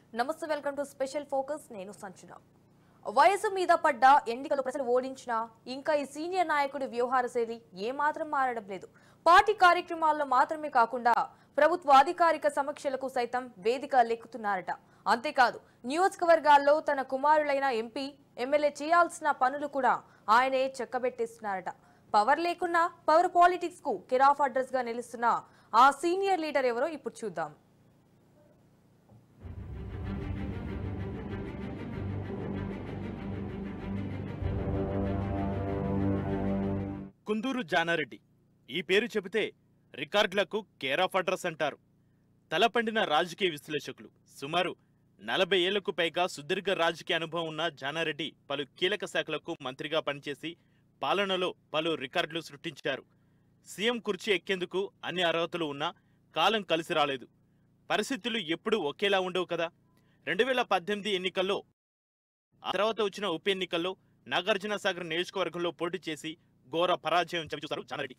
నమస్తే welcome to special focus నేను సంచన వయసు మీద పడ్డ ఎన్నికలు ప్రజలు ఓడించినా ఇంకా ఈ సీనియర్ నాయకుడి వ్యవహార శైలి ఏమాత్రం మారడం లేదు పార్టీ కార్యక్రమాల్లో మాత్రమే కాకుండా ప్రభుత్వ అధికారిక సమీక్షలకు సైతం వేదిక లెక్కుతున్నారట అంతేకాదు నియోజకవర్గాల్లో తన కుమారులైన ఎంపీ ఎమ్మెల్యే చేయాల్సిన పనులు కూడా ఆయనే చెక్కబెట్టేస్తున్నారట పవర్ లేకున్నా పవర్ పాలిటిక్స్ కు కిరాఫ్ అడ్రస్ గా నిలుస్తున్న ఆ సీనియర్ లీడర్ ఎవరో ఇప్పుడు చూద్దాం కుందూరు జానారెడ్డి ఈ పేరు చెబితే రికార్డులకు కేర్ ఆఫ్ అడ్రస్ అంటారు తలపండిన రాజకీయ విశ్లేషకులు సుమారు నలభై ఏళ్లకు పైగా సుదీర్ఘ రాజకీయ అనుభవం ఉన్న జానారెడ్డి పలు కీలక శాఖలకు మంత్రిగా పనిచేసి పాలనలో పలు రికార్డులు సృష్టించారు సీఎం కుర్చీ ఎక్కేందుకు అన్ని అర్హతలు ఉన్నా కాలం కలిసి రాలేదు పరిస్థితులు ఎప్పుడూ ఒకేలా ఉండవు కదా రెండు వేల పద్దెనిమిది ఎన్నికల్లో ఆ తర్వాత వచ్చిన ఉప ఎన్నికల్లో నాగార్జున సాగర్ నియోజకవర్గంలో పోటీ చేసి ఘోర పరాజయం చవిచూస్తారు జానారెడ్డి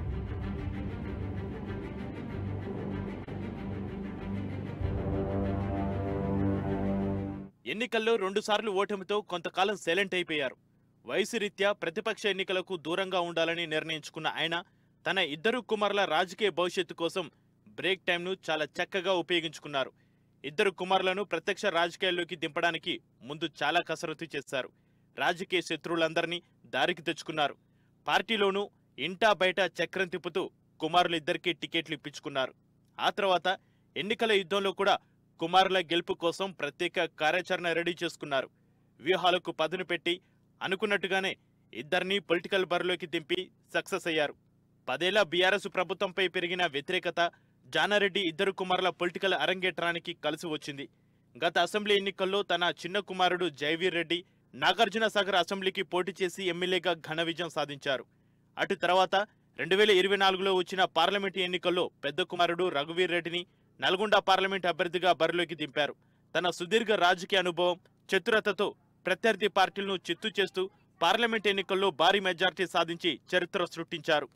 ఎన్నికల్లో రెండుసార్లు ఓటమితో కొంతకాలం సైలెంట్ అయిపోయారు వయసు రీత్యా ప్రతిపక్ష ఎన్నికలకు దూరంగా ఉండాలని నిర్ణయించుకున్న ఆయన తన ఇద్దరు కుమారుల రాజకీయ భవిష్యత్తు కోసం బ్రేక్ టైంను చాలా చక్కగా ఉపయోగించుకున్నారు ఇద్దరు కుమారులను ప్రత్యక్ష రాజకీయాల్లోకి దింపడానికి ముందు చాలా కసరత్తు చేశారు రాజకీయ శత్రువులందరినీ దారికి తెచ్చుకున్నారు పార్టీలోనూ ఇంటా బయట చక్రం తిప్పుతూ కుమారులిద్దరికీ టికెట్లు ఇప్పించుకున్నారు ఆ తర్వాత ఎన్నికల యుద్ధంలో కూడా కుమారుల గెలుపు కోసం ప్రత్యేక కార్యాచరణ రెడీ చేసుకున్నారు వ్యూహాలకు పదును పెట్టి అనుకున్నట్టుగానే ఇద్దరినీ పొలిటికల్ బరిలోకి దింపి సక్సెస్ అయ్యారు పదేళ్ల బీఆర్ఎస్ ప్రభుత్వంపై పెరిగిన వ్యతిరేకత జానారెడ్డి ఇద్దరు కుమారుల పొలిటికల్ అరంగేట్రానికి కలిసి వచ్చింది గత అసెంబ్లీ ఎన్నికల్లో తన చిన్న కుమారుడు జైవీర్ రెడ్డి నాగార్జున సాగర్ అసెంబ్లీకి పోటీ చేసి ఎమ్మెల్యేగా ఘన విజయం సాధించారు అటు తర్వాత రెండు వేల ఇరవై నాలుగులో వచ్చిన పార్లమెంటు ఎన్నికల్లో పెద్ద కుమారుడు రఘువీర్ రెడ్డిని నల్గొండ పార్లమెంట్ అభ్యర్థిగా బరిలోకి దింపారు తన సుదీర్ఘ రాజకీయ అనుభవం చతురతతో ప్రత్యర్థి పార్టీలను చిత్తు చేస్తూ పార్లమెంట్ ఎన్నికల్లో భారీ మెజార్టీ సాధించి చరిత్ర సృష్టించారు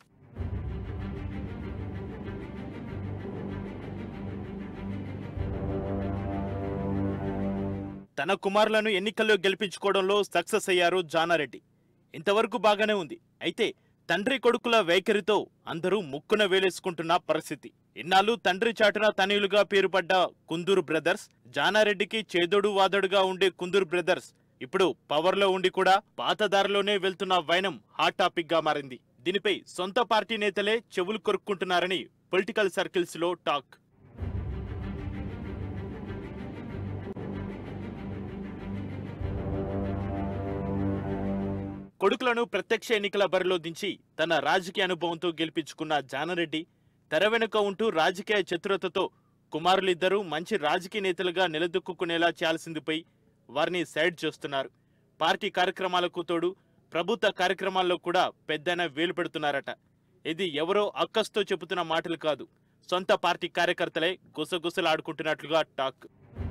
తన కుమారులను ఎన్నికల్లో గెలిపించుకోవడంలో సక్సెస్ అయ్యారు జానారెడ్డి ఇంతవరకు బాగానే ఉంది అయితే తండ్రి కొడుకుల వైఖరితో అందరూ ముక్కున వేలేసుకుంటున్న పరిస్థితి ఇన్నాళ్ళు తండ్రి చాటున తనయులుగా పేరుపడ్డ కుందూరు బ్రదర్స్ జానారెడ్డికి చేదోడు వాదడుగా ఉండే కుందూరు బ్రదర్స్ ఇప్పుడు పవర్లో ఉండి కూడా పాతదారిలోనే వెళ్తున్న వైనం హాట్ టాపిక్ గా మారింది దీనిపై సొంత పార్టీ నేతలే చెవులు కొరుక్కుంటున్నారని పొలిటికల్ సర్కిల్స్ లో టాక్ కొడుకులను ప్రత్యక్ష ఎన్నికల బరిలో దించి తన రాజకీయ అనుభవంతో గెలిపించుకున్న జానారెడ్డి తెర వెనుక ఉంటూ రాజకీయ చతురతతో కుమారులిద్దరూ మంచి రాజకీయ నేతలుగా నిలదొక్కునేలా చేయాల్సిందిపై వారిని సైడ్ చేస్తున్నారు పార్టీ కార్యక్రమాలకు తోడు ప్రభుత్వ కార్యక్రమాల్లో కూడా పెద్దన వేలు పెడుతున్నారట ఇది ఎవరో అక్కస్తో చెబుతున్న మాటలు కాదు సొంత పార్టీ కార్యకర్తలే గుసగుసలాడుకుంటున్నట్లుగా టాక్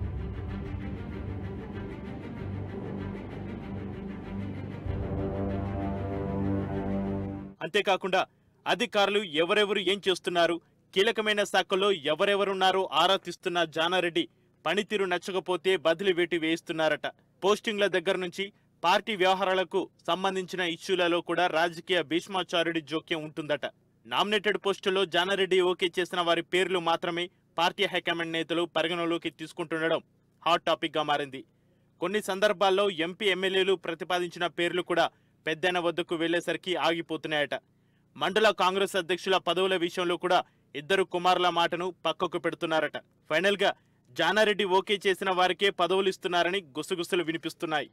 అంతేకాకుండా అధికారులు ఎవరెవరు ఏం చేస్తున్నారు కీలకమైన శాఖల్లో ఎవరెవరున్నారో ఆరా తీస్తున్న జానారెడ్డి పనితీరు నచ్చకపోతే బదిలీ వేటు వేయిస్తున్నారట పోస్టింగ్ల దగ్గర నుంచి పార్టీ వ్యవహారాలకు సంబంధించిన ఇష్యూలలో కూడా రాజకీయ భీష్మాచార్యుడి జోక్యం ఉంటుందట నామినేటెడ్ పోస్టులో జానారెడ్డి ఓకే చేసిన వారి పేర్లు మాత్రమే పార్టీ హైకమాండ్ నేతలు పరిగణలోకి తీసుకుంటుండడం హాట్ టాపిక్ గా మారింది కొన్ని సందర్భాల్లో ఎంపీ ఎమ్మెల్యేలు ప్రతిపాదించిన పేర్లు కూడా పెద్దన వద్దకు వెళ్లేసరికి ఆగిపోతున్నాయట మండల కాంగ్రెస్ అధ్యక్షుల పదవుల విషయంలో కూడా ఇద్దరు కుమారుల మాటను పక్కకు పెడుతున్నారట ఫైనల్ గా జానారెడ్డి ఓకే చేసిన వారికే పదవులు ఇస్తున్నారని గుసగుసలు వినిపిస్తున్నాయి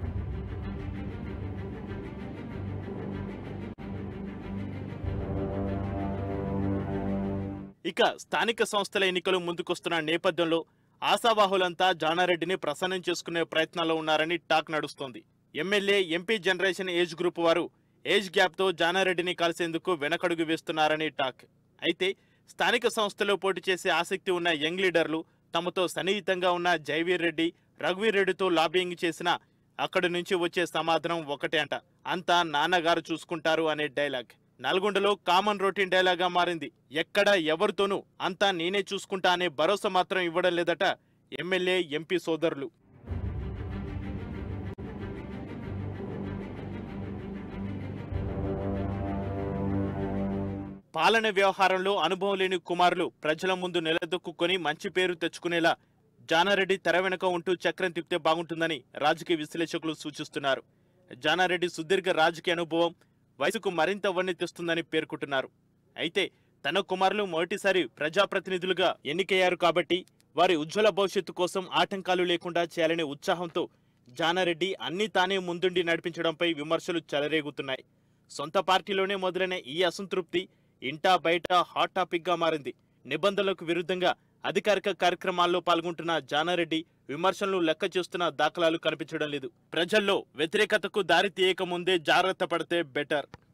ఇక స్థానిక సంస్థల ఎన్నికలు ముందుకొస్తున్న నేపథ్యంలో ఆశావాహులంతా జానారెడ్డిని ప్రసన్నం చేసుకునే ప్రయత్నాల్లో ఉన్నారని టాక్ నడుస్తోంది MLA MP generation age group వారు ఏజ్ గ్యాప్తో జానారెడ్డిని కలిసేందుకు వెనకడుగు వేస్తున్నారని టాక్ అయితే స్థానిక సంస్థలో పోటీ చేసే ఆసక్తి ఉన్న యంగ్ లీడర్లు తమతో సన్నిహితంగా ఉన్న జైవీర్ రెడ్డి రఘువీర్ రెడ్డితో లాబింగ్ చేసినా అక్కడి నుంచి వచ్చే సమాధానం ఒకటే అంట అంతా నాన్నగారు చూసుకుంటారు అనే డైలాగ్ నల్గొండలో కామన్ రొటీన్ డైలాగా మారింది ఎక్కడ ఎవరితోనూ అంతా నేనే చూసుకుంటా అనే భరోసా మాత్రం ఇవ్వడం లేదట ఎమ్మెల్యే ఎంపీ సోదరులు పాలన వ్యవహారంలో అనుభవం లేని కుమారులు ప్రజల ముందు నిలదొక్కుని మంచి పేరు తెచ్చుకునేలా జానారెడ్డి తెర వెనుక ఉంటూ చక్రం తిప్పితే బాగుంటుందని రాజకీయ విశ్లేషకులు సూచిస్తున్నారు జానారెడ్డి సుదీర్ఘ రాజకీయ అనుభవం వయసుకు మరింత వన్నె తెస్తుందని పేర్కొంటున్నారు అయితే తన కుమారులు మొదటిసారి ప్రజాప్రతినిధులుగా ఎన్నికయ్యారు కాబట్టి వారి ఉజ్వల భవిష్యత్తు కోసం ఆటంకాలు లేకుండా చేయాలనే ఉత్సాహంతో జానారెడ్డి అన్ని తానే ముందుండి నడిపించడంపై విమర్శలు చెలరేగుతున్నాయి సొంత పార్టీలోనే మొదలైన ఈ అసంతృప్తి ఇంటా బయట హాట్ టాపిక్ గా మారింది నిబంధనలకు విరుద్ధంగా అధికారిక కార్యక్రమాల్లో పాల్గొంటున్న జానారెడ్డి విమర్శలను లెక్క చేస్తున్న దాఖలాలు కనిపించడం లేదు ప్రజల్లో వ్యతిరేకతకు దారి తీయక ముందే జాగ్రత్త పడితే బెటర్